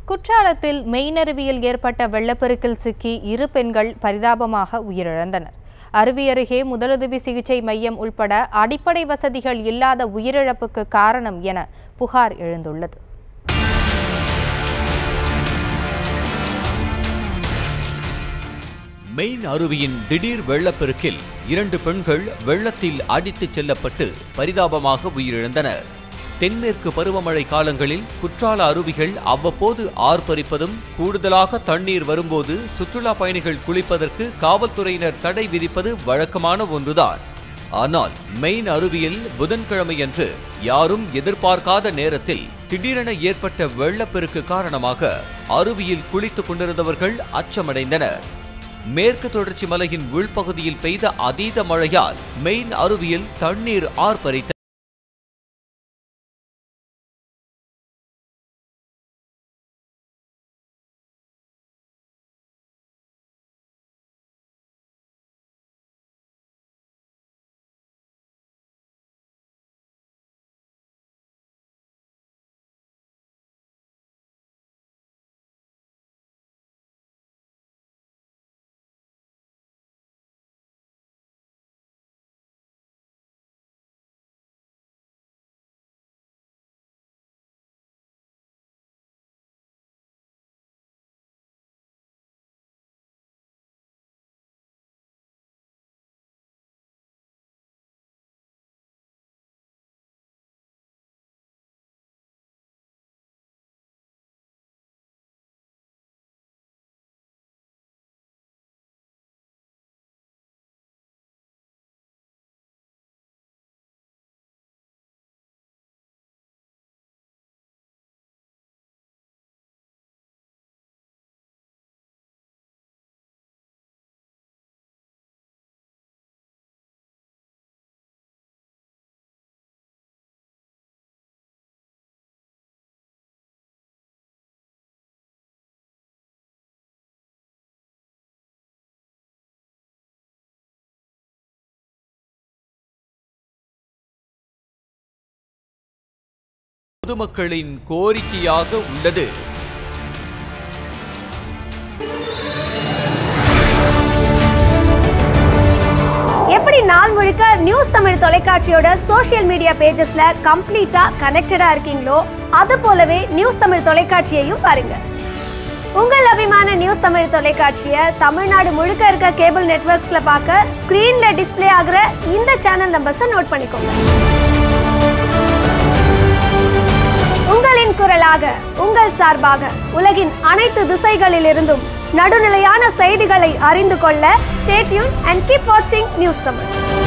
குற்றாலத்தில் மெய்னருவியில் ஏற்பட்ட வெள்ளப்பெருக்கில் சிக்கி இரு பெண்கள் பரிதாபமாக உயிரிழந்தனர் அருவி அருகே முதலுதவி சிகிச்சை மையம் உள்பட அடிப்படை வசதிகள் இல்லாத உயிரிழப்புக்கு காரணம் என புகார் எழுந்துள்ளது மெயின் அருவியின் திடீர் வெள்ளப்பெருக்கில் இரண்டு பெண்கள் வெள்ளத்தில் அடித்துச் செல்லப்பட்டு பரிதாபமாக உயிரிழந்தனர் தென்மேற்கு பருவமழை காலங்களில் குற்றால அருவிகள் அவ்வப்போது ஆர்ப்பரிப்பதும் கூடுதலாக தண்ணீர் வரும்போது சுற்றுலா பயணிகள் குளிப்பதற்கு காவல்துறையினர் தடை விதிப்பது வழக்கமான ஒன்றுதான் ஆனால் மெயின் அருவியில் புதன்கிழமையன்று யாரும் எதிர்பார்க்காத நேரத்தில் திடீரென ஏற்பட்ட வெள்ளப்பெருக்கு காரணமாக அருவியில் குளித்துக் கொண்டிருந்தவர்கள் அச்சமடைந்தனர் மேற்கு தொடர்ச்சி மலையின் உள்பகுதியில் பெய்த அதீத மழையால் மெயின் அருவியில் தண்ணீர் ஆர்ப்பரித்த பொதுமக்களின் கோரிக்கையாக உள்ளது எப்படி நாள் முழுக்க நியூஸ் தமிழ் தொலைக்காட்சியோட சோஷியல் மீடியா பேஜஸ்ல கம்ப்ளீட்டா கனெக்டடா இருக்கீங்களோ அது போலவே நியூஸ் தமிழ் தொலைக்காட்சியையும் பாருங்க உங்கள் அபிமான நியூஸ் தமிழ் தொலைக்காட்சியை தமிழ்நாடு முழுக்க இருக்க கேபிள் நெட்வொர்க்ஸ்ல பார்க்க ஸ்கிரீன்ல டிஸ்ப்ளே ஆகுற இந்த சேனல் நம்பர்ஸை நோட் பண்ணிக்கோங்க உங்களின் குரலாக உங்கள் சார்பாக உலகின் அனைத்து திசைகளிலிருந்தும் நடுநிலையான செய்திகளை அறிந்து கொள்ள ஸ்டேட்யூன் அண்ட் கீப் வாட்சிங் நியூஸ் தமிழ்